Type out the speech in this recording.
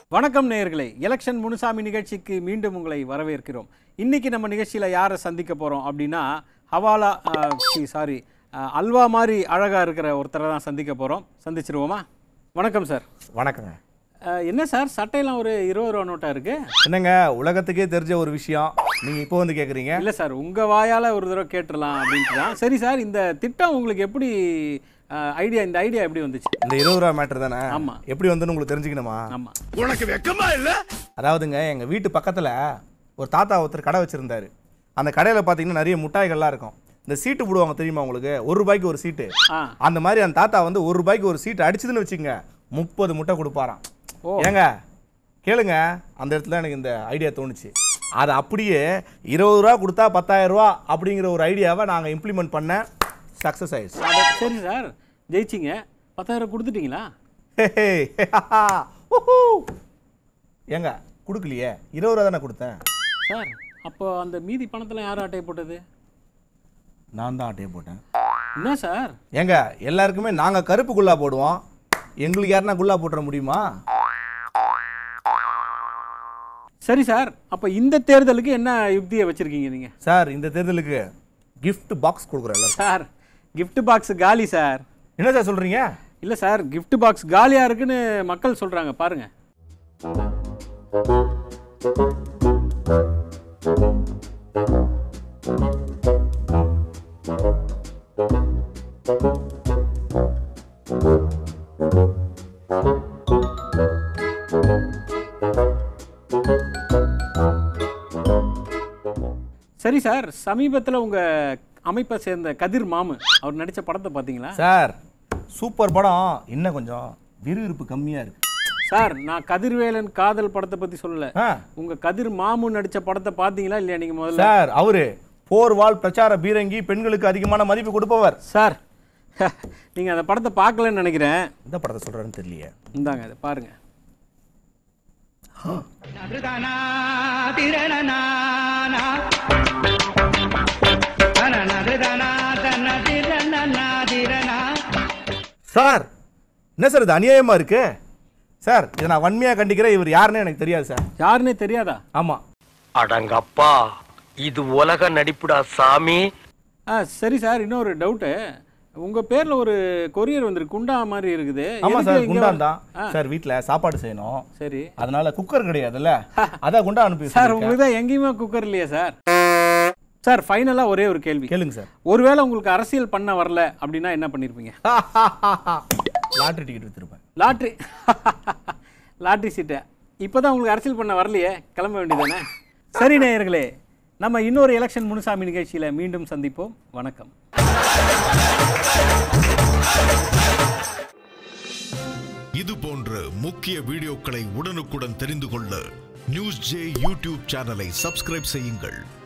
வணக்கம் நேயர்களே எலெக்ஷன் முனுசாமி நிகழ்ச்சிக்கு மீண்டும் உங்களை வரவேற்கிறோம் இன்னைக்கு நம்ம நிகழ்ச்சியில் யாரை சந்திக்க போகிறோம் அப்படின்னா ஹவாலா சாரி அல்வா மாதிரி அழகாக இருக்கிற ஒருத்தரை தான் சந்திக்க போகிறோம் சந்திச்சிருவோமா வணக்கம் சார் வணக்கங்க அஹ், என்ன சார் சட்டையெல்லாம் ஒரு இருபது ரூபா நோட்டாக இருக்குது என்னங்க உலகத்துக்கே தெரிஞ்ச ஒரு விஷயம் நீங்க இப்போ வந்து கேக்குறீங்க இல்லை சார் உங்கள் வாயால் ஒரு தடவை கேட்டுடலாம் அப்படின்ட்டு தான் சரி சார் இந்த திட்டம் உங்களுக்கு எப்படி ஐடியா இந்த ஐடியா எப்படி வந்துச்சு இந்த இருபது ரூபா மேட்டர் தானே ஆமா. எப்படி வந்துன்னு உங்களுக்கு தெரிஞ்சுக்கணுமா ஆமாம் அதாவதுங்க எங்க வீட்டு பக்கத்துல ஒரு தாத்தா ஒருத்தர் கடை வச்சிருந்தாரு அந்த கடையில பாத்தீங்கன்னா நிறைய முட்டாய்கள்லாம் இருக்கும் இந்த சீட்டு போடுவாங்க தெரியுமா உங்களுக்கு ஒரு ரூபாய்க்கு ஒரு சீட்டு ஆ அந்த மாதிரி அந்த தாத்தா வந்து ஒரு ரூபாய்க்கு ஒரு சீட்டு அடிச்சதுன்னு வச்சுங்க முப்பது முட்டை கொடுப்பாராம் ஓ. ஏங்க கேளுங்க அந்த இடத்துல எனக்கு இந்த ஐடியா தோணுச்சு அது அப்படியே இருபது ரூபா கொடுத்தா பத்தாயிரம் ரூபா அப்படிங்கிற ஒரு ஐடியாவை நாங்கள் இம்ப்ளிமெண்ட் பண்ண சக்ஸஸ் ஆயிடுச்சு அட, சரி சார் ஜெயிச்சிங்க பத்தாயிரம் கொடுத்துட்டீங்களா ஹே, ஹே, ஹே, ஹா, ஹா. உஹூ. ஏங்க கொடுக்கலையே இருபது ரூபா தானே கொடுத்தேன் சார் அப்போ அந்த மீதி பணத்தில் யார் அட்டை போட்டது நான் தான் அட்டையை போட்டேன் என்ன சார் ஏங்க எல்லாருக்குமே நாங்கள் கருப்பு குல்லா போடுவோம் எங்களுக்கு யாருன்னா குல்லா போட்டுற முடியுமா சரி சார் அப்போ இந்த தேர்தலுக்கு என்ன யுக்தியை வச்சுருக்கீங்க நீங்கள் சார் இந்த தேர்தலுக்கு gift பாக்ஸ் கொடுக்குறேன் எல்லாரும். சார் gift பாக்ஸ் காலி சார் என்ன சார் சொல்கிறீங்க இல்லை சார் gift பாக்ஸ் காலியாக இருக்குன்னு மக்கள் சொல்கிறாங்க பாருங்கள் சரி சார் சமீபத்தில் உங்கள் அமைப்பை சேர்ந்த கதிர் மாமு அவர் நடித்த படத்தை பார்த்தீங்களா சார் சூப்பர் படம் இன்னும் கொஞ்சம் விறுவிறுப்பு கம்மியாக இருக்கு சார் நான் கதிர்வேலன் காதல் படத்தை பற்றி சொல்லல ஆ உங்க கதிர் மாமு நடிச்ச படத்தை பார்த்தீங்களா இல்லையா நீங்க முதல்ல சார் அவரு போர்வால் பிரச்சார பீரங்கி பெண்களுக்கு அதிகமான மதிப்பு கொடுப்பவர் சார் நீங்க அந்த படத்தை பார்க்கலன்னு நினைக்கிறேன் இந்த படத்தை சொல்றாருன்னு தெரியலையே இந்தாங்க இதை பாருங்க நதுதனா திரணனானா நதுதனா தன திரணனா திரணா சார் என்ன சார் இது அநியாயமா இருக்கு சார் இதை நான் வன்மையா கண்டிக்கிறேன் இவர் யாருன்னு எனக்கு தெரியாது சார் யாருன்னே தெரியாதா ஆமா அடங்கப்பா இது உலக நடிப்புடா சாமி ஆ சரி சார் இன்னொரு டவுட்டு உங்க பேர்ல ஒரு கொரியர் வந்திருக்கு குண்டா மாதிரி இருக்குது ஆமா எதுக்கு சார் இங்க குண்டான் வ- தான் ஆ, சார் வீட்ல சாப்பாடு செய்யணும் சரி அதனால குக்கர் கிடையாதுல்ல அதான் குண்டா அனுப்பி சார் வச்சிருக்கேன். உங்களுக்கு தான் எங்கேயுமே குக்கர் இல்லையா சார் சார் ஃபைனலாக ஒரே ஒரு கேள்வி கேளுங்க சார் ஒருவேளை உங்களுக்கு அரசியல் பண்ண வரல அப்படின்னா என்ன பண்ணிருப்பீங்க லாட்டரி டிக்கெட் வித்துருப்பேன் லாட்ரி லாட்ரி சீட்டை இப்போ தான் உங்களுக்கு அரசியல் பண்ண வரலையே கிளம்ப வேண்டியதானே சரி நேயர்களே நம்ம இன்னொரு எலெக்ஷன் முனுசாமி நிகழ்ச்சியில் மீண்டும் சந்திப்போம் வணக்கம் இது போன்ற முக்கிய வீடியோக்களை உடனுக்குடன் தெரிந்து கொள்ள நியூஸ் ஜே யூடியூப் சேனலை சப்ஸ்கிரைப் செய்யுங்கள்